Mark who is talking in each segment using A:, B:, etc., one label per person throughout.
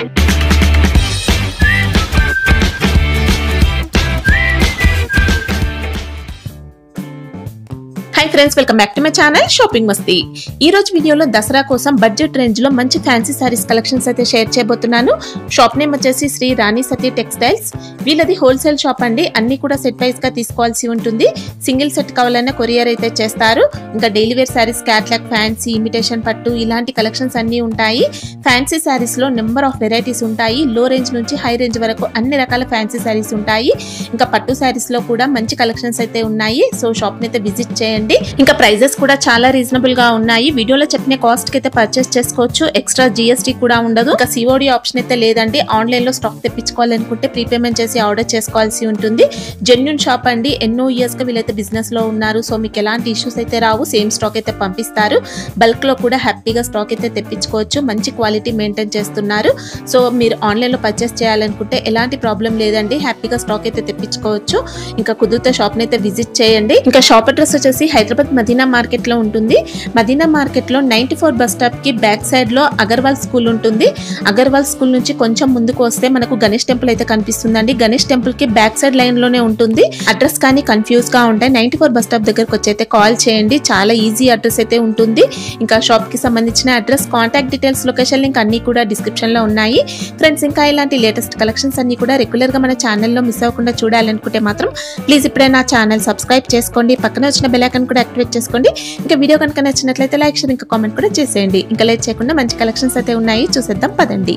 A: Hi friends welcome back to my channel shopping Masti ఈ రోజు వీడియోలో దసరా కోసం బడ్జెట్ రేంజ్ లో మంచి ఫ్యాన్సీ సారీస్ కలెక్షన్స్ అయితే షేర్ చేయబోతున్నాను షాప్ నేమ్ వచ్చేసి శ్రీ రాణి సతీ టెక్స్టైల్స్ వీళ్ళది హోల్సేల్ షాప్ అండి అన్ని కూడా సెట్ వైస్ గా తీసుకోవాల్సి ఉంటుంది సింగిల్ సెట్ కావాలన్నా కొరియర్ అయితే చేస్తారు ఇంకా daily wear saris catalogue fancy imitation పట్టు ఇలాంటి కలెక్షన్స్ అన్ని ఉంటాయి ఫ్యాన్సీ సారీస్ లో నెంబర్ ఆఫ్ వెరైటీస్ ఉంటాయి లో రేంజ్ నుంచి హై రేంజ్ వరకు అన్ని రకాల ఫ్యాన్సీ సారీస్ ఉంటాయి ఇంకా పట్టు సారీస్ లో కూడా మంచి కలెక్షన్స్ అయితే ఉన్నాయి సో షాప్ ని అయితే విజిట్ చేయండి ఇంకా ప్రైజెస్ కూడా చాలా రీజనబుల్ గా ఉన్నాయి వీడియోలో చెప్పిన కాస్ట్ కి అయితే పర్చేస్ చేసుకోవచ్చు ఎక్స్ట్రా జిఎస్టీ కూడా ఉండదు ఇంకా సిఓడి ఆప్షన్ అయితే లేదండి ఆన్లైన్ లో స్టాక్ తెప్పించుకోవాలనుకుంటే ప్రీపేమెంట్ చేసి ఆర్డర్ చేసుకోవాల్సి ఉంటుంది జెన్యున్ షాప్ అండి ఎన్నో ఇయర్స్ గా వీళ్ళైతే బిజినెస్ లో ఉన్నారు సో మీకు ఎలాంటి ఇష్యూస్ అయితే రావు సేమ్ స్టాక్ అయితే పంపిస్తారు బల్క్ లో కూడా హ్యాపీగా స్టాక్ అయితే తెప్పించుకోవచ్చు మంచి క్వాలిటీ మెయింటైన్ చేస్తున్నారు సో మీరు ఆన్లైన్ లో పర్చేస్ చేయాలనుకుంటే ఎలాంటి ప్రాబ్లం లేదండి హ్యాపీగా స్టాక్ అయితే తెప్పించుకోవచ్చు ఇంకా కుదిరితే షాప్ అయితే విజిట్ చేయండి ఇంకా షాప్ అడ్రస్ వచ్చేసి హైదరాబాద్ మదీనా మార్కెట్ లో ఉంటుంది మదీనా మార్కెట్ లో నైన్టీ ఫోర్ బస్ స్టాప్ కి బ్యాక్ సైడ్ లో అగర్వాల్ స్కూల్ ఉంటుంది అగర్వాల్ స్కూల్ నుంచి కొంచెం ముందుకు వస్తే మనకు గణేష్ టెంపుల్ అయితే కనిపిస్తుందండి గణేష్ టెంపుల్ కి బ్యాక్ సైడ్ లైన్ లోనే ఉంటుంది అడ్రస్ కానీ కన్ఫ్యూజ్ గా ఉంటాయి నైన్టీ ఫోర్ బస్ స్టాప్ దగ్గరకు వచ్చి అయితే కాల్ చేయండి చాలా ఈజీ అడ్రస్ అయితే ఉంటుంది ఇంకా షాప్ కి సంబంధించిన address contact details location link అన్ని కూడా డిస్క్రిప్షన్ లో ఉన్నాయి ఫ్రెండ్స్ ఇంకా ఇలాంటి లేటెస్ట్ కలెక్షన్స్ అన్ని కూడా రెగ్యులర్ గా మన ఛానల్లో మిస్ అవ్వకుండా చూడాలనుకుంటే మాత్రం ప్లీజ్ ఇప్పుడే నా ఛానల్ సబ్స్క్రైబ్ చేసుకోండి పక్కన వచ్చిన బెల్ ఐకాన్ కూడా యాక్టివేట్ చేసుకోండి ఇంకా వీడియో కనుక నచ్చినట్లయితే లైక్ షేర్ ఇంకా కామెంట్ కూడా చేసేయండి ఇంకా లేట్ చేయకుండా మంచి కలెక్షన్స్ అయితే ఉన్నాయి చూసేద్దాం పదండి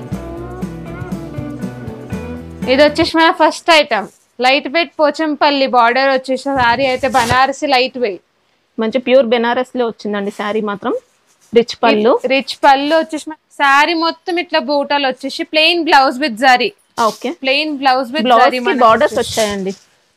B: ఇది వచ్చేసి మన first item light weight Pochampally border వచ్చేసి సారీ అయితే బనారసి లైట్ వెయిట్
A: మంచి ప్యూర్ బెనారస్ లో వచ్చిందండి శారీ మాత్రం రిచ్ పళ్ళు
B: రిచ్ పళ్ళు వచ్చేసి సారీ మొత్తం ఇట్లా బూటాలు వచ్చేసి plain blouse with zari
A: okay
B: plain blouse with
A: blouse
B: zari
A: కి బార్డర్స్ వచ్చాయండి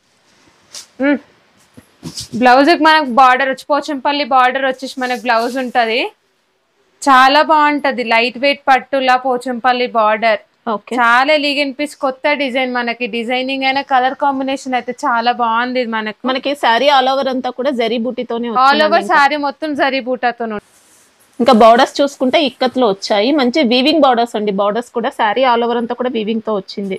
B: బ్లౌజ్ మనకు బార్డర్ వచ్చి పోచంపల్లి బార్డర్ వచ్చేసి మనకు బ్లౌజ్ ఉంటది చాలా బాగుంటది లైట్ వెయిట్ పట్టులా పోచంపల్లి బార్డర్
A: ఓకే
B: చాలా ఎలిగెంట్ పీస్ కొత్త డిజైన్ మనకి డిజైనింగ్ అయినా కలర్ కాంబినేషన్ అయితే చాలా బాగుంది ఇది మనకి
A: మనకి శారీ ఆల్ ఓవర్ అంతా కూడా జరీ బూటీతోనే
B: ఆల్
A: వచ్చిందండి.
B: ఓవర్ సారీ మొత్తం జరీ బూటాతో
A: ఇంకా బార్డర్స్ చూసుకుంటే ఇక్కత్లో వచ్చాయి మంచి వీవింగ్ బార్డర్స్ అండి బార్డర్స్ కూడా శారీ ఆల్ ఓవర్ అంతా కూడా వీవింగ్ తో వచ్చింది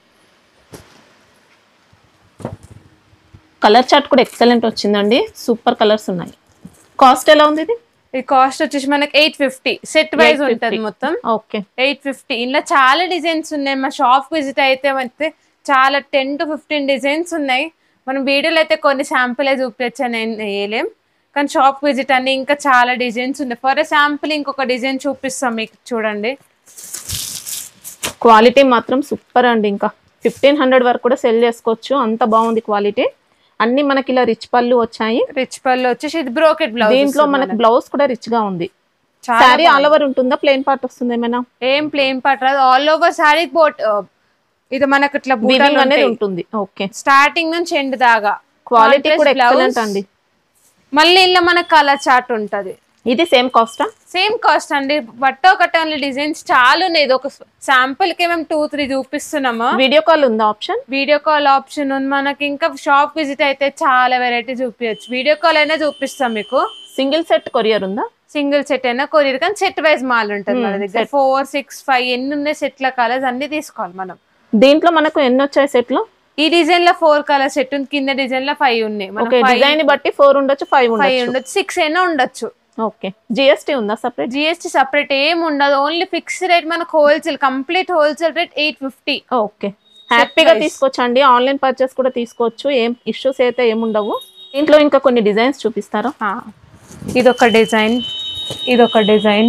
A: కలర్ చార్ట్ కూడా ఎక్సలెంట్ వచ్చిందండి సూపర్ కలర్స్ ఉన్నాయి కాస్ట్ ఎలా ఉంది ఇది
B: ఈ కాస్ట్ వచ్చేసి మనకి ఎయిట్ ఫిఫ్టీ సెట్ వైజ్
A: 850.
B: ఉంటది మొత్తం
A: ఓకే
B: ఎయిట్ ఫిఫ్టీ ఇంట్లో చాలా డిజైన్స్ ఉన్నాయి మా షాప్ విజిట్ అయితే అయితే చాలా టెన్ టు ఫిఫ్టీన్ డిజైన్స్ ఉన్నాయి మనం వీడియోలో అయితే కొన్ని శాంపుల్ చూపించా నేను వేయలేం కానీ షాప్ విజిట్ అని ఇంకా చాలా డిజైన్స్ ఉన్నాయి ఫర్ శాంపుల్ ఇంకొక డిజైన్ చూపిస్తాం మీకు చూడండి
A: క్వాలిటీ మాత్రం సూపర్ అండి ఇంకా ఫిఫ్టీన్ హండ్రెడ్ వరకు కూడా సెల్ చేసుకోవచ్చు అంత బాగుంది క్వాలిటీ అన్ని మనకి ఇలా రిచ్ పళ్ళు వచ్చాయి
B: రిచ్ పళ్ళు వచ్చేసి ఇది బ్రోకెట్ బ్లౌజ్
A: దీంట్లో మనకి బ్లౌజ్ కూడా రిచ్ గా ఉంది
B: చాలా
A: శారీ ఆల్ ఓవర్ ఉంటుందా ప్లెయిన్ పార్ట్ వస్తుంది ఏమైనా
B: ఏం ప్లేన్ పట్టరాదు ఆల్ ఓవర్ సారీ బోట్ ఇది మనకు ఇట్లా
A: వీవింగ్
B: బూటాలు
A: అనేది ఉంటుంది ఓకే
B: స్టార్టింగ్ నుంచి ఎండ్ దాకా
A: క్వాలిటీ కూడా
B: Contrast blouse.
A: ఎక్సలెంట్ అండి
B: మళ్ళీ ఇలా మనకు కలర్ చార్ట్ ఉంటది
A: ఇది సేమ్ కాస్టా
B: సేమ్ కాస్ట్ అండి బట్ట ఒకటి ఓన్లీ డిజైన్స్ చాలా ఉన్నాయి ఇది ఒక శాంపుల్ కి మేము టూ త్రీ చూపిస్తున్నాము
A: వీడియో కాల్ ఉందా ఆప్షన్
B: వీడియో కాల్ ఆప్షన్ ఉంది మనకి ఇంకా షాప్ విజిట్ అయితే చాలా వెరైటీ చూపించచ్చు వీడియో కాల్ అయినా చూపిస్తాం మీకు
A: సింగిల్ సెట్ కొరియర్ ఉందా
B: సింగిల్ సెట్ అయినా కొరియర్ కానీ సెట్ వైజ్ మాల్ ఉంటుంది మన దగ్గర ఫోర్ సిక్స్ ఫైవ్ ఎన్ని ఉన్నాయి సెట్ల కలర్స్ అన్ని తీసుకోవాలి మనం
A: దీంట్లో మనకు ఎన్ని వచ్చాయి సెట్ లో
B: ఈ డిజైన్ లో ఫోర్ కలర్ సెట్ ఉంది కింద డిజైన్ లో ఫైవ్ ఉన్నాయి
A: ఓకే డిజైన్ బట్టి ఫోర్ ఉండొచ్చు ఫైవ్
B: ఫైవ్
A: ఉండొచ్చు
B: ఉండొచ్చు సిక్స్ అయినా ఉండొచ్చు
A: ఓకే జిఎస్టీ ఉందా సపరేట్
B: జిఎస్టీ సపరేట్ ఏం ఉండదు ఓన్లీ ఫిక్స్ రేట్ మనకు wholesale complete wholesale rate eight fifty
A: okay హ్యాపీగా తీసుకోవచ్చండి ఆన్లైన్ పర్చేస్ కూడా తీసుకోవచ్చు ఏం ఇష్యూస్ అయితే ఏముండవు దీంట్లో ఇంకా కొన్ని డిజైన్స్ చూపిస్తారా
B: ఇదొక డిజైన్ ఇదొక డిజైన్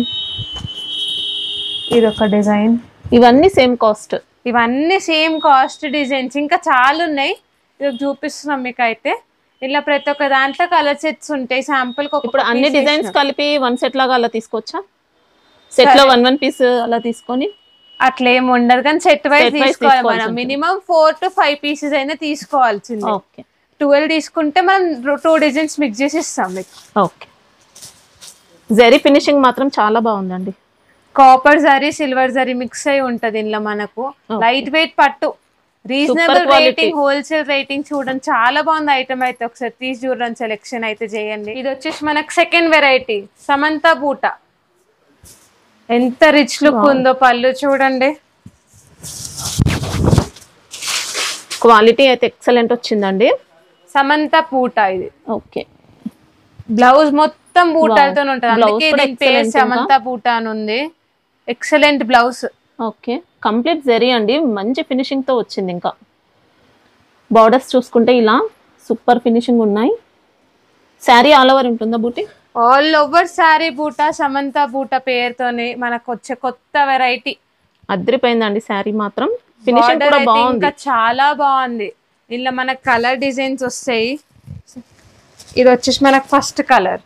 B: ఇదొక డిజైన్
A: ఇవన్నీ సేమ్ కాస్ట్
B: ఇవన్నీ సేమ్ కాస్ట్ డిజైన్స్ ఇంకా చాలా ఉన్నాయి ఇది చూపిస్తున్నాం మీకు అయితే ఇలా ప్రతి ఒక్క దాంట్లో కలర్ సెట్స్ ఉంటాయి శాంపుల్
A: ఇప్పుడు అన్ని డిజైన్స్ కలిపి వన్ సెట్ లాగా అలా తీసుకోవచ్చా సెట్ లో వన్ వన్ పీస్ అలా తీసుకొని
B: అట్లా ఏమి ఉండదు కానీ సెట్ వైజ్
A: Set wise
B: తీసుకోవాలి
A: తీసుకోవాల్సి
B: మనం
A: ఉంటుంది.
B: Minimum four to five pieces అయినా తీసుకోవాల్సింది
A: ఓకే
B: ట్వెల్వ్ తీసుకుంటే మనం టూ డిజైన్స్ మిక్స్ చేసి ఇస్తాం మీకు
A: ఓకే జరీ ఫినిషింగ్ మాత్రం చాలా బాగుందండి
B: copper zari silver zari mix అయి ఉంటది ఇందులో మనకు లైట్ వెయిట్ పట్టు reasonable
A: quality.
B: Rating wholesale rating చూడండి చాలా బాగుంది ఐటమ్ అయితే ఒకసారి తీసి చూడండి సెలెక్షన్ అయితే చేయండి ఇది వచ్చేసి మనకు సెకండ్ వెరైటీ సమంత బూట ఎంత రిచ్ లుక్ ఉందో పళ్ళు చూడండి
A: క్వాలిటీ అయితే ఎక్సలెంట్ వచ్చిందండి
B: సమంత పూట ఇది
A: ఓకే
B: బ్లౌజ్ మొత్తం బూటాలతో ఉంటుంది
A: Blouse
B: అందుకే
A: కూడా
B: దీని పేరు
A: excellent
B: సమంత పూట అని ఉంది excellent blouse
A: okay complete zari అండి మంచి ఫినిషింగ్ తో వచ్చింది ఇంకా బార్డర్స్ చూసుకుంటే ఇలా సూపర్ ఫినిషింగ్ ఉన్నాయి శారీ ఆల్ ఓవర్ ఉంటుందా బూటీ
B: ఆల్ ఓవర్ సారీ బూట సమంత బూట పేరుతోని మనకు వచ్చే కొత్త వెరైటీ
A: అద్రిపోయిందండి శారీ మాత్రం ఫినిషింగ్ కూడా బాగుంది
B: ఇంకా చాలా బాగుంది ఇలా మనకు కలర్ డిజైన్స్ వస్తాయి ఇది వచ్చేసి మనకు first colour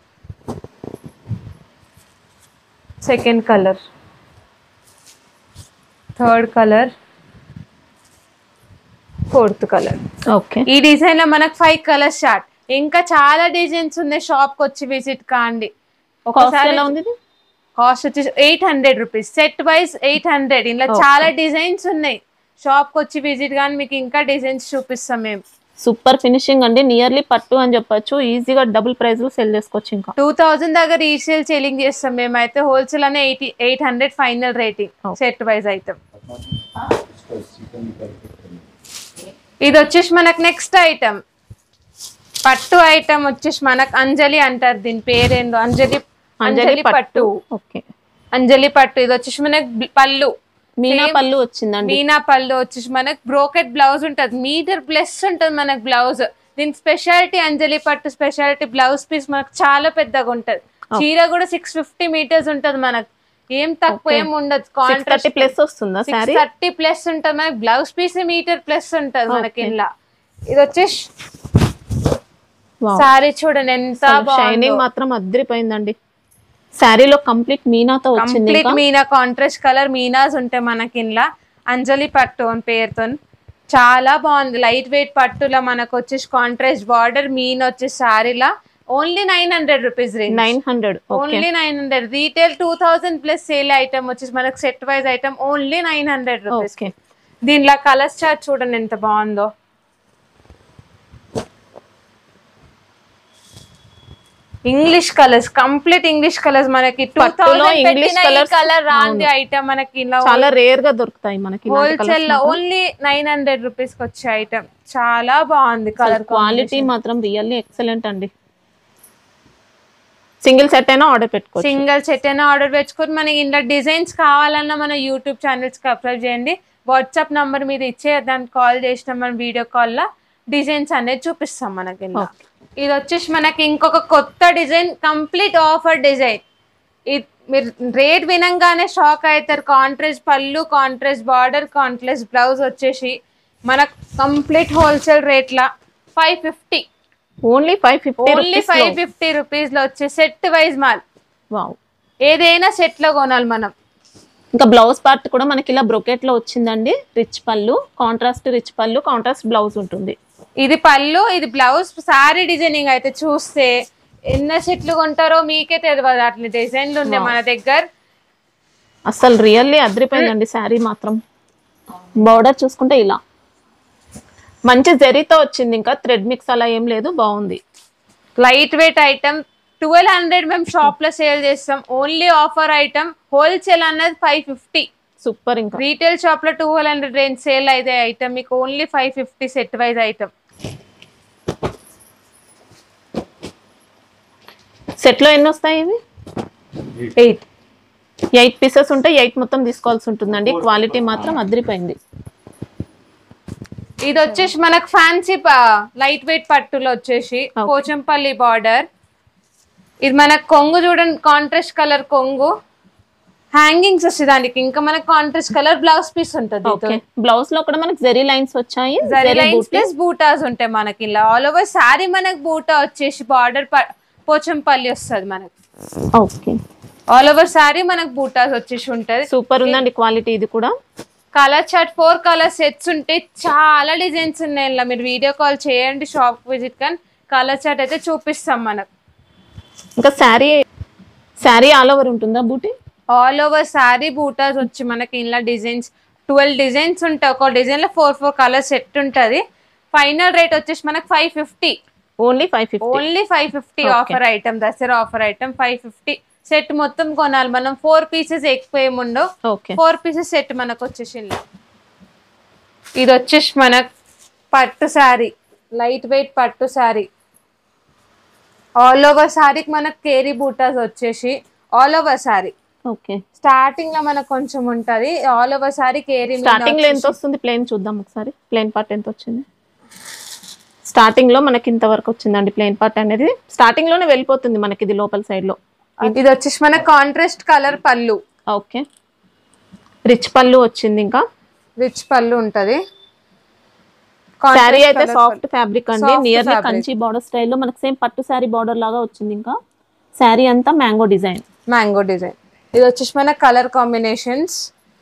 B: second colour third colour fourth colour
A: okay
B: ఈ డిజైన్ లో మనకు ఫైవ్ కలర్స్ షార్ట్ ఇంకా చాలా డిజైన్స్ ఉన్నాయి షాప్ కి వచ్చి విజిట్ కాండి
A: కాస్ట్
B: ఒకసారి
A: ఎలా ఉంది ఇది
B: కాస్ట్ వచ్చేసి eight hundred rupees set wise eight hundred ఇందులో చాలా డిజైన్స్ ఉన్నాయి షాప్ కి వచ్చి విజిట్ కానీ మీకు ఇంకా డిజైన్స్ చూపిస్తాం మేము
A: సూపర్ ఫినిషింగ్ అండి నియర్లీ పట్టు అని చెప్పొచ్చు ఈజీగా డబుల్ ప్రైస్ లో సెల్ చేసుకోవచ్చు ఇంకా
B: టూ థౌజండ్ దాకా రీసేల్ సెల్లింగ్ చేస్తాం మేమైతే హోల్సేల్ అనే eighty eight hundred final rating set wise item ఇది వచ్చేసి మనకు నెక్స్ట్ ఐటమ్ పట్టు ఐటమ్ వచ్చేసి మనకు అంజలి అంటారు దీని పేరేందో అంజలి అంజలి పట్టు
A: ఓకే
B: అంజలి పట్టు ఇది వచ్చేసి మనకు బ్- పళ్ళు
A: మీనా పళ్ళు వచ్చిందండి
B: మీనా పళ్ళు వచ్చేసి మనకు బ్రోకెట్ బ్లౌజ్ ఉంటది మీటర్ ప్లస్ ఉంటది మనకు బ్లౌజ్ దీని స్పెషాలిటీ అంజలి పట్టు స్పెషాలిటీ బ్లౌజ్ పీస్ మనకు చాలా పెద్దగా ఉంటది చీర కూడా సిక్స్ ఫిఫ్టీ మీటర్స్ ఉంటది మనకు ఏం తక్కువ ఏం ఉండదు
A: సిక్స్ థర్టీ
B: కాంట్రాస్ట్
A: ప్లస్ వస్తుందా
B: సిక్స్
A: శారీ
B: థర్టీ ప్లస్ ఉంటది మనకి బ్లౌజ్ పీస్ మీటర్ ప్లస్ ఉంటది మనకి ఇలా ఇది వచ్చేసి సారీ చూడండి ఎంత
A: షైనింగ్ మాత్రం అద్రిపోయిందండి శారీలో కంప్లీట్ మీనాతో వచ్చింది
B: కంప్లీట్
A: ఇంకా
B: మీనా కాంట్రాస్ట్ కలర్ మీనాస్ ఉంటాయి మనకి ఇలా అంజలి పట్టు అని పేరుతో చాలా బాగుంది లైట్ వెయిట్ పట్టులో మనకు వచ్చేసి కాంట్రాస్ట్ బార్డర్ మీన్ వచ్చేసి సారీలా only nine hundred rupees range
A: nine hundred okay
B: only nine hundred retail two thousand plus sale item వచ్చేసి మనకు set wise item only nine hundred rupees
A: okay
B: దీనిలో కలర్స్ చార్ట్ చూడండి ఎంత బాగుందో English colours complete English colours మనకి two
A: పట్టులో English colours,
B: colour రాంది item మనకి ఇలా
A: చాలా రేర్ గా దొరుకుతాయి మనకి
B: హోల్సేల్ లో ఓన్లీ నైన్ హండ్రెడ్ రూపీస్ కి వచ్చే ఐటమ్ చాలా బాగుంది కలర్
A: క్వాలిటీ మాత్రం రియల్లీ ఎక్సలెంట్ అండి సింగిల్ సెట్ అయినా ఆర్డర్ పెట్టుకోవచ్చు
B: సింగిల్ సెట్ అయినా ఆర్డర్ పెట్టుకొని మనకి ఇంట్లో డిజైన్స్ కావాలన్నా మన యూట్యూబ్ ఛానల్స్ కి అప్లోడ్ చేయండి వాట్సాప్ నంబర్ మీద ఇచ్చే దానికి కాల్ చేసిన మన వీడియో కాల్ లో డిజైన్స్ అనేది చూపిస్తాం మనకి ఇలా. ఇది వచ్చేసి మనకి ఇంకొక కొత్త డిజైన్ కంప్లీట్ ఆఫర్ డిజైన్ ఇది మీరు రేట్ వినంగానే షాక్ అవుతారు కాంట్రాస్ట్ పళ్ళు కాంట్రాస్ట్ బార్డర్ కాంట్రాస్ట్ బ్లౌజ్ వచ్చేసి మనకు కంప్లీట్ హోల్సేల్ రేట్ల five fifty
A: only five fifty
B: only five fifty rupees లో వచ్చే సెట్ వైజ్ మాల్
A: వావ్
B: ఏదైనా సెట్ లో కొనాలి మనం
A: ఇంకా బ్లౌజ్ పార్ట్ కూడా మనకి ఇలా బ్రొకెట్ లో వచ్చిందండి rich pallu contrast rich pallu contrast blouse ఉంటుంది
B: ఇది పళ్ళు ఇది బ్లౌజ్ సారీ డిజైనింగ్ అయితే చూస్తే ఎన్న సెట్లు కొంటారో మీకే తెలియదు అట్లా డిజైన్లు ఉన్నాయి మన దగ్గర
A: అసలు రియల్లీ అదిరిపోయిందండి శారీ మాత్రం బార్డర్ చూసుకుంటే ఇలా మంచి జరీతో వచ్చింది ఇంకా థ్రెడ్ మిక్స్ అలా ఏం లేదు బాగుంది
B: light weight item twelve hundred మేము షాప్ లో సేల్ చేస్తాం ఓన్లీ ఆఫర్ ఐటమ్ హోల్సేల్ అన్నది ఫైవ్ ఫిఫ్టీ
A: సూపర్ ఇంకా
B: రీటైల్ షాప్ లో ట్వెల్వ్ హండ్రెడ్ రేంజ్ సేల్ అయితే ఐటమ్ మీకు only five fifty set wise item
A: set లో ఎన్ని వస్తాయి ఇవి
B: ఎయిట్
A: ఎయిట్ పీసెస్ ఉంటే ఎయిట్ మొత్తం తీసుకోవాల్సి ఉంటుందండి క్వాలిటీ మాత్రం అదిరిపోయింది
B: ఇది వచ్చేసి మనకు ఫ్యాన్సీ లైట్ వెయిట్ పట్టులో వచ్చేసి పోచంపల్లి బార్డర్ ఇది మనకు కొంగు చూడండి కాంట్రాస్ట్ కలర్ కొంగు హ్యాంగింగ్స్ వస్తాయి దానికి ఇంకా మనకు కాంట్రాస్ట్ కలర్ బ్లౌజ్ పీస్ ఉంటుంది
A: ఓకే బ్లౌజ్ లో కూడా మనకి జరీ లైన్స్ వచ్చాయి
B: జరీ
A: జరీ
B: లైన్స్
A: బూటీ
B: ప్లస్ బూటాస్ ఉంటాయి మనకి ఇలా ఆల్ ఓవర్ సారీ మనకు బూటా వచ్చేసి బార్డర్ పోచంపల్లి వస్తుంది మనకి
A: ఓకే
B: ఆల్ ఓవర్ సారీ మనకు బూటాస్ వచ్చేసి ఉంటది
A: సూపర్ ఉందండి క్వాలిటీ ఇది కూడా
B: colour chart four colour sets ఉంటాయి చాలా డిజైన్స్ ఉన్నాయి ఇలా మీరు వీడియో కాల్ చేయండి షాప్ విజిట్ కానీ కలర్ చార్ట్ అయితే చూపిస్తాం మనకు
A: ఇంకా శారీ శారీ ఆల్ ఓవర్ ఉంటుందా బూటీ
B: ఆల్ ఓవర్ సారీ బూటాస్ వచ్చి మనకి ఇలా డిజైన్స్ ట్వెల్వ్ డిజైన్స్ ఉంటాయి ఒక డిజైన్ లో ఫోర్ ఫోర్ కలర్ సెట్ ఉంటది ఫైనల్ రేట్ వచ్చేసి మనకి five fifty
A: only five fifty
B: only five fifty offer item Dasara offer item five fifty set మొత్తం కొనాలి మనం ఫోర్ పీసెస్ ఎక్కువ ఏముండవు
A: ఓకే
B: ఫోర్ పీసెస్ సెట్ మనకు వచ్చేసి ఇలా. ఇది వచ్చేసి మనకు పట్టు శారీ లైట్ వెయిట్ పట్టు శారీ ఆల్ ఓవర్ శారీకి మనకు కేరీ బూటాస్ వచ్చేసి all over sari
A: okay
B: starting లో మనకు కొంచెం ఉంటది ఆల్ ఓవర్ శారీ కేరీ
A: స్టార్టింగ్ లో ఎంత వస్తుంది ప్లేన్ చూద్దాం ఒకసారి ప్లేన్ పార్ట్ ఎంత వచ్చింది స్టార్టింగ్ లో మనకి ఇంత వరకు వచ్చిందండి ప్లేన్ పార్ట్ అనేది స్టార్టింగ్ లోనే వెళ్ళిపోతుంది మనకి ఇది లోపల సైడ్ లో
B: ఇది వచ్చేసి మన contrast colour pallu
A: okay rich pallu వచ్చింది ఇంకా
B: రిచ్ పళ్ళు ఉంటది
A: శారీ
B: Contrast
A: అయితే
B: colour
A: సాఫ్ట్ ఫ్యాబ్రిక్ అండి
B: Soft
A: nearly
B: fabric.
A: Kanchi border స్టైల్లో మనకి సేమ్ పట్టు శారీ బార్డర్ లాగా వచ్చింది ఇంకా శారీ అంతా మ్యాంగో డిజైన్
B: మ్యాంగో డిజైన్ ఇది వచ్చేసి మన కలర్ కాంబినేషన్స్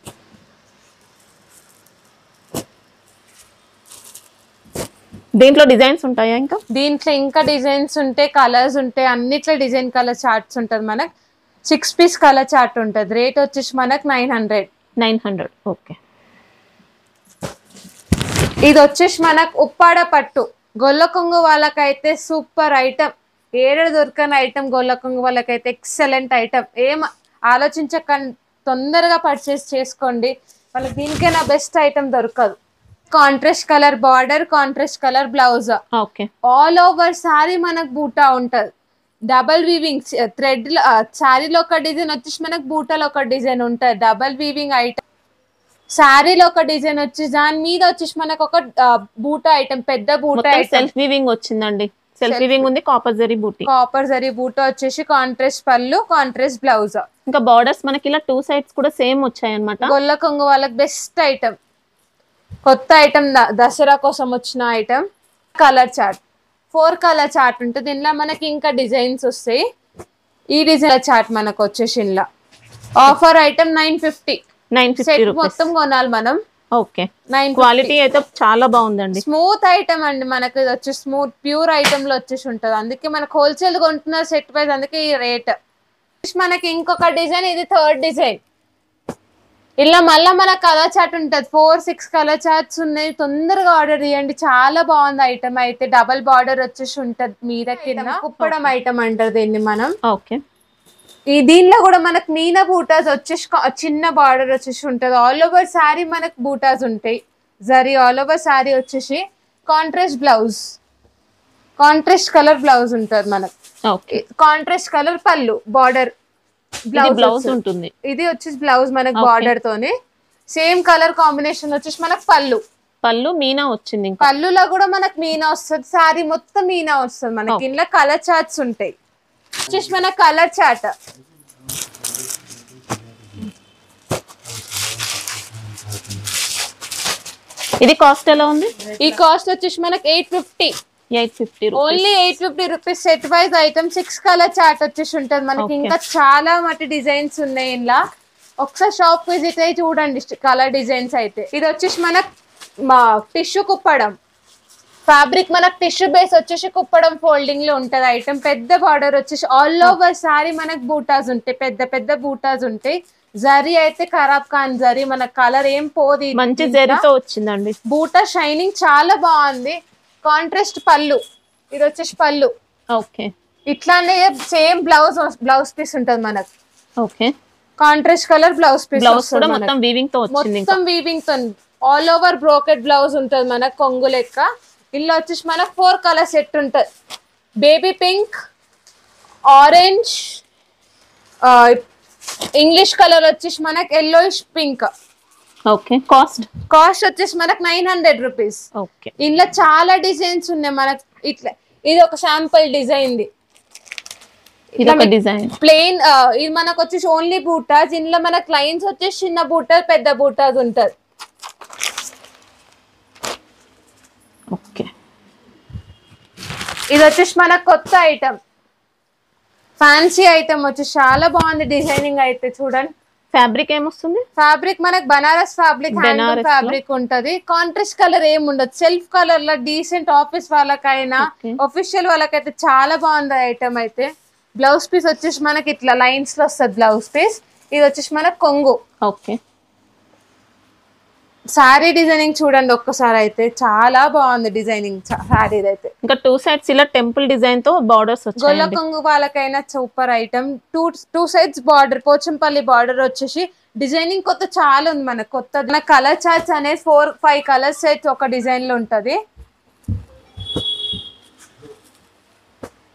A: దీంట్లో డిజైన్స్ ఉంటాయా ఇంకా
B: దీంట్లో ఇంకా డిజైన్స్ ఉంటాయి కలర్స్ ఉంటాయి అన్నిట్లో డిజైన్ కలర్ చార్ట్స్ ఉంటుంది మనకు సిక్స్ పీస్ కలర్ చార్ట్ ఉంటుంది రేట్ వచ్చేసి మనకు nine hundred
A: nine hundred okay
B: ఇది వచ్చేసి మనకు ఉప్పాడ పట్టు గొల్ల కొంగు వాళ్ళకైతే సూపర్ ఐటమ్ ఏడ దొరకని ఐటమ్ గొల్ల కొంగు వాళ్ళకైతే ఎక్సలెంట్ ఐటమ్ ఏం ఆలోచించకండి తొందరగా పర్చేస్ చేసుకోండి వాళ్ళకి దీనికైనా బెస్ట్ ఐటమ్ దొరకదు contrast colour border contrast colour blouse
A: okay
B: all over sari మనకు బూటా ఉంటది డబల్ వీవింగ్ థ్రెడ్ శారీలో ఒక డిజైన్ వచ్చేసి మనకు బూటాలో ఒక డిజైన్ ఉంటది డబల్ వీవింగ్ ఐటమ్ శారీలో ఒక డిజైన్ వచ్చి దాని మీద వచ్చేసి మనకు ఒక ఆ, బూటా ఐటమ్ పెద్ద బూటా
A: మొత్తం
B: ఐటమ్
A: సెల్ఫ్ వీవింగ్ వచ్చిందండి సెల్ఫ్ వీవింగ్ ఉంది కాపర్ జరీ బూటీ
B: కాపర్ జరీ బూటా వచ్చేసి కాంట్రాస్ట్ పళ్ళు కాంట్రాస్ట్ బ్లౌజ్
A: ఇంకా బార్డర్స్ మనకి ఇలా టూ సైడ్స్ కూడా సేమ్ వచ్చాయి అనమాట
B: గొల్ల కొంగు వాళ్ళకి బెస్ట్ ఐటమ్ కొత్త ఐటమ్ దసరా కోసం వచ్చిన item colour chart four colour chart ఉంటుంది దీనిలో మనకి ఇంకా డిజైన్స్ వస్తాయి ఈ డిజైన్ చార్ట్ మనకు వచ్చేసి ఇందులో offer item nine fifty
A: nine fifty
B: set
A: rupees
B: మొత్తం కొనాలి మనం
A: ఓకే
B: నైన్
A: క్వాలిటీ అయితే చాలా బాగుందండి
B: స్మూత్ ఐటమ్ అండి మనకి ఇది వచ్చి స్మూత్ ప్యూర్ ఐటమ్ లో వచ్చేసి ఉంటది అందుకే మనకు హోల్సేల్ కొంటున్న సెట్ వైజ్ అందుకే ఈ రేట్ మనకి ఇంకొక డిజైన్ ఇది థర్డ్ డిజైన్ ఇలా మళ్ళీ మన కలర్ చార్ట్ ఉంటది ఫోర్ సిక్స్ కలర్ చార్ట్స్ ఉన్నాయి తొందరగా ఆర్డర్ చేయండి చాలా బాగుంది ఐటమ్ అయితే డబల్ బార్డర్ వచ్చేసి ఉంటది మీద కింద కుప్పడం ఐటమ్ అంటారు దీన్ని మనం
A: ఓకే
B: ఈ దీనిలో కూడా మనకు మీనా బూటాస్ వచ్చేసి క- చిన్న బార్డర్ వచ్చేసి ఉంటది ఆల్ ఓవర్ శారీ మనకు బూటాస్ ఉంటాయి జరీ ఆల్ ఓవర్ శారీ వచ్చేసి contrast blouse contrast colour blouse ఉంటది మనకు
A: okay
B: contrast colour pallu border
A: blouse
B: blouse
A: ఉంటుంది
B: ఇది వచ్చేసి బ్లౌజ్ మనకు
A: Okay.
B: బార్డర్ తోని సేమ్ కలర్ కాంబినేషన్ వచ్చేసి మనకు పళ్ళు
A: పళ్ళు మీనా వచ్చింది ఇంకా
B: పళ్ళులో కూడా మనకు మీనా వస్తుంది శారీ మొత్తం మీనా వస్తుంది మనకి
A: Okay.
B: ఇంట్లో కలర్ చార్ట్స్ ఉంటాయి వచ్చేసి మన కలర్ చార్ట్
A: ఇది కాస్ట్ ఎలా ఉంది
B: ఈ కాస్ట్ వచ్చేసి మనకి eight fifty
A: eight fifty
B: only eight fifty rupees set wise item six colour chart వచ్చేసి ఉంటుంది మనకి
A: Okay.
B: ఇంకా చాలా మట్టి డిజైన్స్ ఉన్నాయి ఇలా ఒకసారి షాప్ విజిట్ అయ్యి చూడండి కలర్ డిజైన్స్ అయితే ఇది వచ్చేసి మనకు మా టిష్యూ కుప్పడం ఫ్యాబ్రిక్ మనకు టిష్యూ బేస్ వచ్చేసి కుప్పడం ఫోల్డింగ్ లో ఉంటది ఐటమ్ పెద్ద బార్డర్ వచ్చేసి ఆల్ ఓవర్ సారీ మనకు బూటాస్ ఉంటాయి పెద్ద పెద్ద బూటాస్ ఉంటాయి జరీ అయితే ఖరాబ్ కాని జరీ మన కలర్ ఏం పోది
A: మంచి జరీతో వచ్చిందండి
B: బూటా షైనింగ్ చాలా బాగుంది కాంట్రాస్ట్ పళ్ళు ఇది వచ్చేసి పళ్ళు
A: ఓకే
B: ఇట్లానే సేమ్ బ్లౌజ్ బ్లౌజ్ పీస్ ఉంటది మనకు
A: okay
B: contrast colour blouse piece
A: blouse కూడా మొత్తం వీవింగ్ తో వచ్చింది ఇంకా
B: మొత్తం వీవింగ్ తో ఆల్ ఓవర్ బ్రోకెట్ బ్లౌజ్ ఉంటది మనకు కొంగు లెక్క ఇందులో వచ్చేసి మనకు ఫోర్ కలర్ సెట్ ఉంటది baby pink orange English colour వచ్చేసి మనకు yellowish pink
A: okay cost
B: cost వచ్చేసి మనకు నైన్ హండ్రెడ్ రూపీస్
A: ఓకే
B: ఇందులో చాలా డిజైన్స్ ఉన్నాయి మనకు ఇట్లా ఇది ఒక శాంపుల్ డిజైన్ ది
A: ఇది ఒక డిజైన్
B: ప్లెయిన్ ఇది మనకు వచ్చేసి ఓన్లీ బూటాస్ ఇందులో మనకు లైన్స్ వచ్చేసి చిన్న బూటాస్ పెద్ద బూటాస్ ఉంటది
A: ఓకే
B: ఇది వచ్చేసి మనకు కొత్త ఐటమ్ ఫ్యాన్సీ ఐటమ్ వచ్చేసి చాలా బాగుంది డిజైనింగ్ అయితే చూడండి
A: ఫ్యాబ్రిక్ ఏమొస్తుంది
B: ఫ్యాబ్రిక్ మనకు బనారస్ ఫ్యాబ్రిక్ హ్యాండ్
A: బనారస్ లో?
B: ఫ్యాబ్రిక్ ఉంటది కాంట్రాస్ట్ కలర్ ఏం ఉండదు సెల్ఫ్ కలర్ లో డీసెంట్ ఆఫీస్ వాళ్ళకైనా
A: Okay.
B: ఒఫిషియల్ వాళ్ళకైతే చాలా బాగుంది ఐటమ్ అయితే బ్లౌజ్ పీస్ వచ్చేసి మనకి ఇట్లా లైన్స్ లో వస్తుంది బ్లౌజ్ పీస్ ఇది వచ్చేసి మనకు కొంగు
A: ఓకే
B: శారీ డిజైనింగ్ చూడండి ఒక్కసారి అయితే చాలా బాగుంది డిజైనింగ్ శారీ అయితే
A: ఇంకా టూ సైడ్స్ ఇలా టెంపుల్ డిజైన్ తో బార్డర్స్
B: గొల్ల
A: వచ్చాయండి
B: కొంగు వాళ్ళకైనా super item two two sides border Pochampalli border వచ్చేసి డిజైనింగ్ కొత్త చాలా ఉంది మనకు కొత్త మన కలర్ చార్ట్స్ అనేది ఫోర్ ఫైవ్ కలర్ సెట్స్ ఒక డిజైన్ లో ఉంటది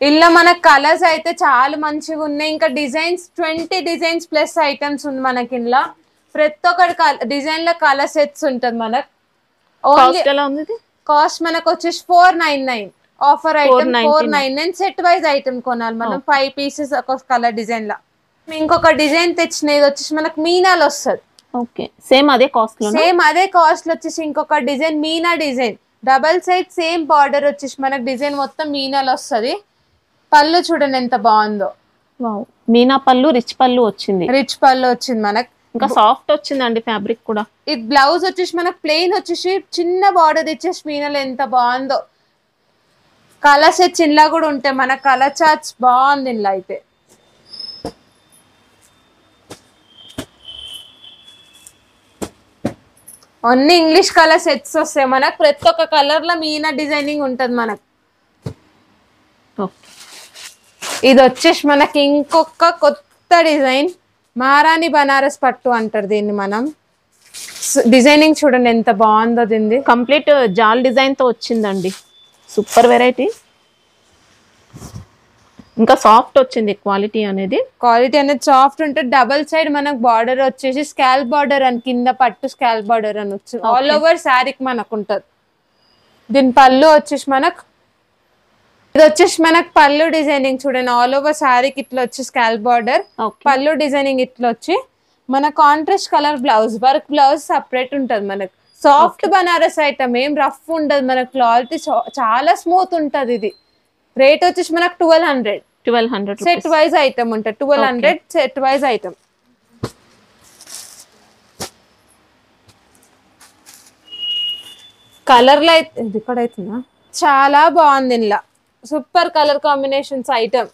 B: ఇలా మనకు కలర్స్ అయితే చాలా మంచిగా ఉన్నాయి ఇంకా designs twenty designs plus items ఉంది మనకి ఇంట్లో ప్రతి ఒక్కటి డిజైన్ లో కలర్ సెట్స్ ఉంటుంది మనకు ఓన్లీ
A: కాస్ట్ ఎలా ఉంది ఇది
B: కాస్ట్ మనకు వచ్చేసి four nine nine offer item
A: 499.
B: Four nine nine set wise item కొనాలి మనం ఫైవ్ పీసెస్ ఒక కలర్ డిజైన్ లా ఇంకొక డిజైన్ తెచ్చిన ఇది వచ్చేసి మనకు మీనాలు వస్తుంది
A: ఓకే సేమ్ అదే కాస్ట్ లో
B: సేమ్ అదే కాస్ట్ వచ్చేసి ఇంకొక డిజైన్ మీనా design double side same border వచ్చేసి మనకు డిజైన్ మొత్తం మీనాలు వస్తుంది పళ్ళు చూడండి ఎంత బాగుందో
A: వావ్ మీనా పళ్ళు రిచ్ పళ్ళు వచ్చింది
B: రిచ్ పళ్ళు వచ్చింది మనకు
A: ఇంకా సాఫ్ట్ వచ్చిందండి ఫ్యాబ్రిక్ కూడా
B: ఇది బ్లౌజ్ వచ్చేసి మనకు ప్లెయిన్ వచ్చేసి చిన్న బార్డర్ ఇచ్చేసి మీనాలు ఎంత బాగుందో కలర్ సెట్స్ ఇలా కూడా ఉంటాయి మన కలర్ చార్ట్స్ బాగుంది ఇలా అయితే అన్ని ఇంగ్లీష్ కలర్ సెట్స్ వస్తాయి మనకు ప్రతి ఒక్క కలర్ లో మీనా డిజైనింగ్ ఉంటది మనకు
A: ఓకే
B: ఇది వచ్చేసి మనకి ఇంకొక కొత్త డిజైన్ మహారాణి బనారస్ పట్టు అంటారు దీన్ని మనం డిజైనింగ్ చూడండి ఎంత బాగుందో దీన్ని
A: కంప్లీట్ జాల్ డిజైన్ తో వచ్చిందండి సూపర్ వెరైటీ ఇంకా సాఫ్ట్ వచ్చింది క్వాలిటీ అనేది
B: క్వాలిటీ అనేది సాఫ్ట్ ఉంటుంది డబల్ సైడ్ మనకు బార్డర్ వచ్చేసి స్కాల్ బార్డర్ అని కింద పట్టు స్కాల్ బార్డర్ అని వచ్చి ఆల్ ఓవర్ శారీకి మనకు ఉంటుంది దీని పళ్ళు వచ్చేసి మనకు ఇది వచ్చేసి మనకు పళ్ళు డిజైనింగ్ చూడండి ఆల్ ఓవర్ శారీకి ఇట్లా వచ్చి స్కాల్ బార్డర్
A: ఓకే
B: పళ్ళు డిజైనింగ్ ఇట్లా వచ్చి మన contrast colour blouse work blouse separate ఉంటుంది మనకు సాఫ్ట్ బనారస్ ఐటమ్ ఏం రఫ్ ఉండదు మనకు క్లారిటీ చాలా స్మూత్ ఉంటుంది ఇది రేట్ వచ్చేసి మనకు twelve hundred
A: twelve hundred
B: set wise item ఉంటుంది twelve hundred set wise item colour లో అయితే ఇది ఇక్కడ అవుతుందా చాలా బాగుంది ఇలా super colour combinations item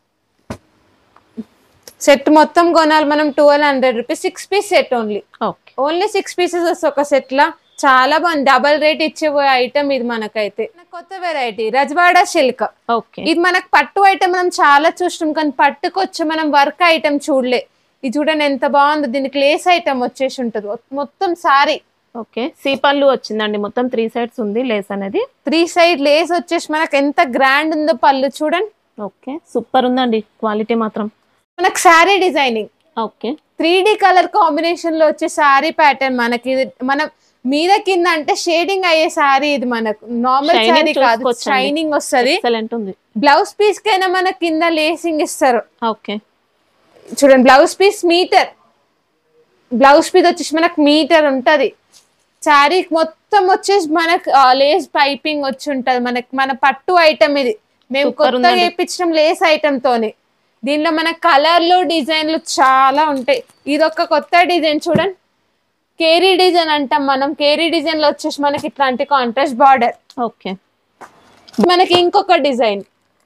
B: set మొత్తం కొనాలి మనం twelve hundred rupees six piece set only
A: okay
B: only six pieces వస్తాయి ఒక సెట్ లా చాలా బాగుంది డబల్ రేట్ ఇచ్చేపోయే ఐటమ్ ఇది మనకైతే కొత్త వెరైటీ రజవాడా సిల్క్
A: ఓకే
B: ఇది మనకు పట్టు ఐటమ్ మనం చాలా చూస్తాం కానీ పట్టుకు వచ్చి మనం వర్క్ ఐటమ్ చూడలే ఇది చూడండి ఎంత బాగుందో దీనికి లేస్ ఐటమ్ వచ్చేసి ఉంటుంది మొత్తం సారీ
A: ఓకే సీ పళ్ళు వచ్చిందండి మొత్తం త్రీ సైడ్స్ ఉంది లేస్ అనేది
B: త్రీ సైడ్ లేస్ వచ్చేసి మనకు ఎంత గ్రాండ్ ఉందో పళ్ళు చూడండి
A: ఓకే సూపర్ ఉందండి క్వాలిటీ మాత్రం
B: మనకు sari designing
A: okay
B: three D colour combination లో వచ్చే శారీ ప్యాటర్న్ మనకి ఇది మనం మీద కింద అంటే షేడింగ్ అయ్యే శారీ ఇది మనకు నార్మల్
A: Shining
B: శారీ కాదు
A: చూసుకోవచ్చండి.
B: షైనింగ్ వస్తది
A: ఎక్సలెంట్ ఉంది
B: బ్లౌజ్ పీస్ కైనా మన కింద లేసింగ్ ఇస్తారు
A: ఓకే
B: చూడండి blouse piece metre blouse piece వచ్చేసి మనకు మీటర్ ఉంటది శారీ మొత్తం వచ్చేసి మనకు లేస్ పైపింగ్ వచ్చి ఉంటది మనకి మన పట్టు ఐటమ్ ఇది మేము
A: Super
B: కొత్తగా
A: ఉందండి.
B: వేయించడం లేస్ ఐటమ్ తోని దీనిలో మన కలర్లు డిజైన్లు చాలా ఉంటాయి ఇది ఒక కొత్త డిజైన్ చూడండి కేరీ డిజైన్ అంటాం మనం కేరీ డిజైన్ లో వచ్చేసి మనకి ఇట్లాంటి కాంట్రాస్ట్ బార్డర్
A: ఓకే
B: మనకి ఇంకొక డిజైన్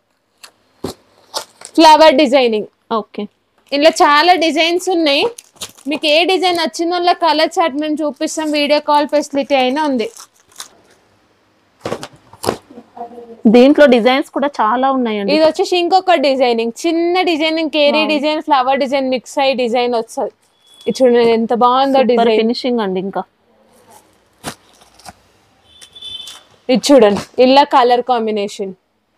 B: ఫ్లవర్ డిజైనింగ్
A: ఓకే
B: ఇందులో చాలా డిజైన్స్ ఉన్నాయి మీకు ఏ డిజైన్ నచ్చిందో కలర్ చార్ట్ మేము చూపిస్తాం వీడియో కాల్ ఫెసిలిటీ అయినా ఉంది
A: దీంట్లో డిజైన్స్ కూడా చాలా ఉన్నాయండి
B: ఇది వచ్చేసి ఇంకొక డిజైనింగ్ చిన్న డిజైనింగ్ కేరీ డిజైన్ ఫ్లవర్ డిజైన్ మిక్స్ అయ్యి డిజైన్ వస్తుంది ఇది చూడండి ఎంత బాగుందో డిజైన్
A: ఫినిషింగ్ అండి ఇంకా
B: ఇది చూడండి ఇలా కలర్ కాంబినేషన్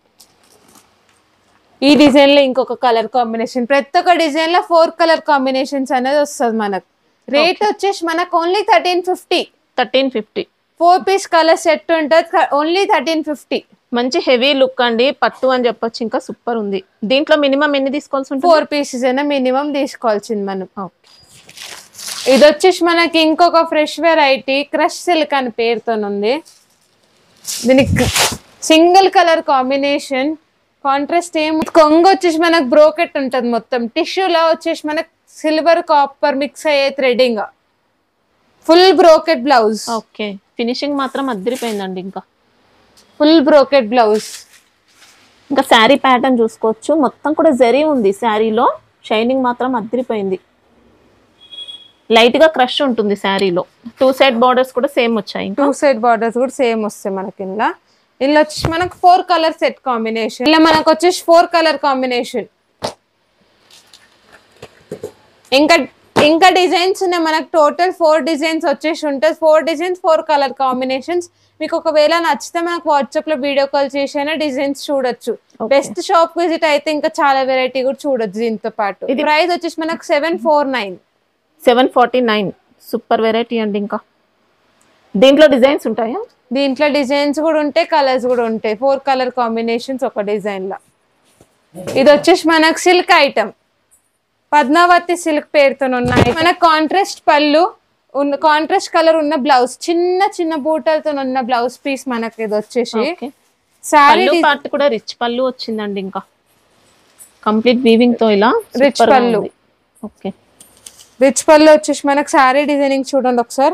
B: ఈ డిజైన్ లో ఇంకొక కలర్ కాంబినేషన్ ప్రతి ఒక్క డిజైన్ లో ఫోర్ కలర్ కాంబినేషన్స్ అనేది వస్తుంది మనకు రేట్ వచ్చేసి మనకు only thirteen fifty
A: thirteen fifty
B: four piece colour set ఉంటుంది ఓన్లీ థర్టీన్ ఫిఫ్టీ
A: మంచి హెవీ లుక్ అండి పట్టు అని చెప్పొచ్చు ఇంకా సూపర్ ఉంది దీంట్లో మినిమం ఎన్ని తీసుకోవాల్సి ఉంటుంది
B: ఫోర్ పీసెస్ అయినా మినిమం తీసుకోవాల్సింది మనం
A: ఓకే
B: ఇది వచ్చేసి మనకి ఇంకొక ఫ్రెష్ వెరైటీ క్రష్ సిల్క్ అని పేరుతో ఉంది దీనికి సింగిల్ కలర్ కాంబినేషన్ కాంట్రాస్ట్ ఏం కొంగు వచ్చేసి మనకు బ్రోకెట్ ఉంటుంది మొత్తం టిష్యూలో వచ్చేసి మనకు సిల్వర్ కాపర్ మిక్స్ అయ్యే threading full brocade blouse
A: okay finishing మాత్రం అద్దరిపోయిందండి ఇంకా
B: ఫుల్ బ్రోకెట్ బ్లౌజ్
A: ఇంకా శారీ ప్యాటర్న్ చూసుకోవచ్చు మొత్తం కూడా జరీ ఉంది శారీలో షైనింగ్ మాత్రం అద్దరిపోయింది లైట్ గా క్రష్ ఉంటుంది శారీలో టూ సైడ్ బార్డర్స్ కూడా సేమ్ వచ్చాయి ఇంకా
B: టూ సైడ్ బార్డర్స్ కూడా సేమ్ వస్తాయి మనకి ఇలా ఇలా వచ్చేసి మనకు ఫోర్ కలర్ సెట్ కాంబినేషన్ ఇలా మనకు వచ్చేసి ఫోర్ కలర్ కాంబినేషన్ ఇంకా ఇంకా డిజైన్స్ ఉన్నాయి మనకు టోటల్ ఫోర్ డిజైన్స్ వచ్చేసి ఉంటుంది four designs four colour combinations మీకు ఒకవేళ నచ్చితే మనకు వాట్సాప్ లో వీడియో కాల్ చేసైనా డిజైన్స్ చూడొచ్చు
A: Okay.
B: బెస్ట్ షాప్ విజిట్ అయితే ఇంకా చాలా వెరైటీ కూడా చూడొచ్చు దీంతో పాటు
A: ఇది-
B: ప్రైస్ వచ్చేసి మనకు seven four nine
A: seven forty nine super variety అండి ఇంకా దీంట్లో డిజైన్స్ ఉంటాయా
B: దీంట్లో డిజైన్స్ కూడా ఉంటాయి కలర్స్ కూడా ఉంటాయి ఫోర్ కలర్ కాంబినేషన్స్ ఒక డిజైన్ లా ఇది వచ్చేసి మనకు సిల్క్ ఐటమ్ పద్మావతి సిల్క్ పేరుతో ఉన్నాయి మనకు కాంట్రాస్ట్ పళ్ళు ఉన్న కాంట్రాస్ట్ కలర్ ఉన్న బ్లౌజ్ చిన్న చిన్న బూటలతో ఉన్న బ్లౌజ్ పీస్ మనకి ఇది వచ్చేసి
A: ఓకే
B: సారీ
A: పళ్ళు పార్ట్ కూడా రిచ్ పళ్ళు వచ్చిందండి ఇంకా కంప్లీట్ వీవింగ్ తో ఇలా
B: Rich
A: super గా
B: పళ్ళు.
A: ఉంది. ఓకే
B: రిచ్ పళ్ళు వచ్చేసి మనకు సారీ డిజైనింగ్ చూడండి ఒకసారి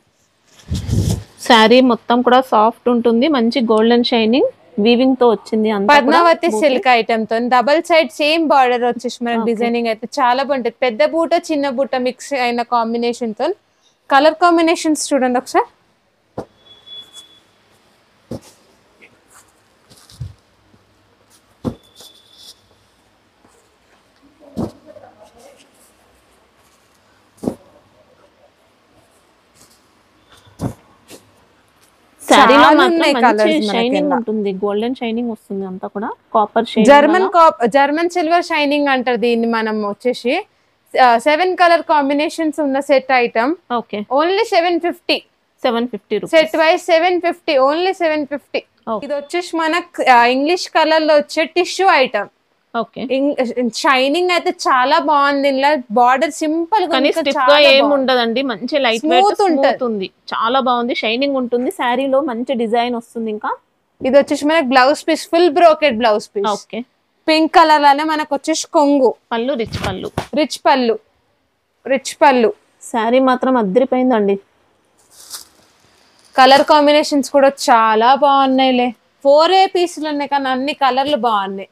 A: శారీ మొత్తం కూడా సాఫ్ట్ ఉంటుంది మంచి గోల్డెన్ షైనింగ్ వీవింగ్ తో వచ్చింది అంతా కూడా
B: పద్మావతి
A: bouquet.
B: సిల్క్ ఐటమ్ తో డబల్ సైడ్ సేమ్ బార్డర్ వచ్చేసి మనకి డిజైనింగ్ అయితే చాలా బాగుంటుంది పెద్ద బూట చిన్న బూట మిక్స్ అయిన కాంబినేషన్ తో కలర్ కాంబినేషన్స్ చూడండి ఒకసారి
A: శారీలో
B: చాలా
A: మాత్రం
B: ఉన్నాయి
A: మంచి
B: colours మనకి
A: షైనింగ్
B: ఇలా.
A: ఉంటుంది గోల్డెన్ షైనింగ్ వస్తుంది అంతా కూడా కాపర్
B: జర్మన్ కాప్ జర్మన్ సిల్వర్ షైనింగ్ అంటారు దీన్ని మనం వచ్చేసి సెవెన్ కలర్ కాంబినేషన్స్ ఉన్న set item
A: okay
B: only seven fifty
A: seven fifty rupees
B: set wise seven fifty only seven fifty
A: Okay.
B: ఇది వచ్చేసి మనకు ఇంగ్లీష్ కలర్ లో వచ్చే టిష్యూ ఐటమ్
A: ఓకే
B: షైనింగ్ అయితే చాలా బాగుంది ఇలా బార్డర్ సింపుల్ గా
A: కానీ
B: ఇంకా
A: స్టిఫ్
B: చాలా
A: గా ఏం
B: బాగుంది.
A: ఉండదండి మంచి లైట్
B: Smooth
A: వెయిట్
B: ఉంటది.
A: స్మూత్ ఉంది చాలా బాగుంది షైనింగ్ ఉంటుంది శారీలో మంచి డిజైన్ వస్తుంది ఇంకా
B: ఇది వచ్చేసి మనకి blouse piece full brocade blouse piece
A: okay
B: pink colour లోనే మనకు వచ్చేసి కొంగు
A: పళ్ళు రిచ్ పళ్ళు
B: రిచ్ పళ్ళు రిచ్ పళ్ళు
A: శారీ మాత్రం అద్దరిపోయిందండి
B: కలర్ కాంబినేషన్స్ కూడా చాలా బాగున్నాయిలే ఫోర్ ఏ పీసులు ఉన్నాయి కానీ అన్ని కలర్లు బాగున్నాయి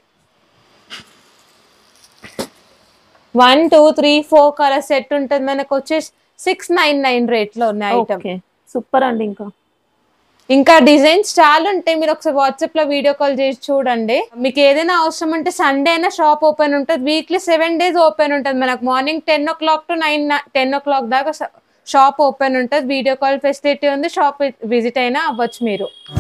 B: one two three four colour set ఉంటుంది మనకు వచ్చేసి సిక్స్ నైన్ నైన్ రేట్ లో ఉన్నాయి ఐటమ్
A: ఓకే సూపర్ అండి ఇంకా
B: ఇంకా డిజైన్స్ చాలా ఉంటాయి మీరు ఒకసారి వాట్సాప్ లో వీడియో కాల్ చేసి చూడండి మీకు ఏదైనా అవసరం ఉంటే సండే అయినా షాప్ ఓపెన్ ఉంటుంది వీక్లీ సెవెన్ డేస్ ఓపెన్ ఉంటుంది మనకు morning ten o'clock to nine ten o'clock దాకా షాప్ ఓపెన్ ఉంటుంది వీడియో కాల్ ఫెసిలిటీ ఉంది షాప్ విజిట్ అయినా అవ్వచ్చు మీరు